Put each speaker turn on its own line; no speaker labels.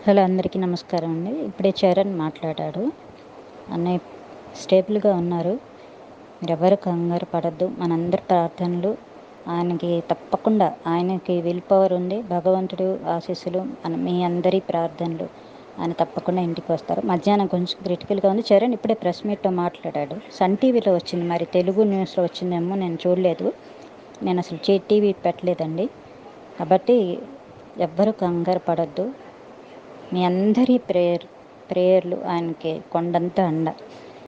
hello అందరికీ నమస్కారం అండి ఇప్పుడే చరణ్ మాట్లాడాడు అన్నయ్య స్టేబుల్గా ఉన్నారు మీరు ఎవరు కంగారు పడద్దు మనందరి ప్రార్థనలు ఆయనకి తప్పకుండా ఆయనకి విల్ పవర్ ఉంది భగవంతుడు ఆశీస్సులు మన మీ అందరి ప్రార్థనలు ఆయన తప్పకుండా ఇంటికి వస్తారు మధ్యాహ్నం కొంచెం క్రిటికల్గా ఉంది చరణ్ ఇప్పుడే ప్రెస్ మీట్లో మాట్లాడాడు సన్ టీవీలో వచ్చింది మరి తెలుగు న్యూస్లో వచ్చిందేమో నేను చూడలేదు నేను అసలు చే టీవీ పెట్టలేదండి కాబట్టి ఎవ్వరు కంగారు పడద్దు మీ అందరి ప్రేయర్ ప్రేయర్లు ఆయనకి కొండంత అండ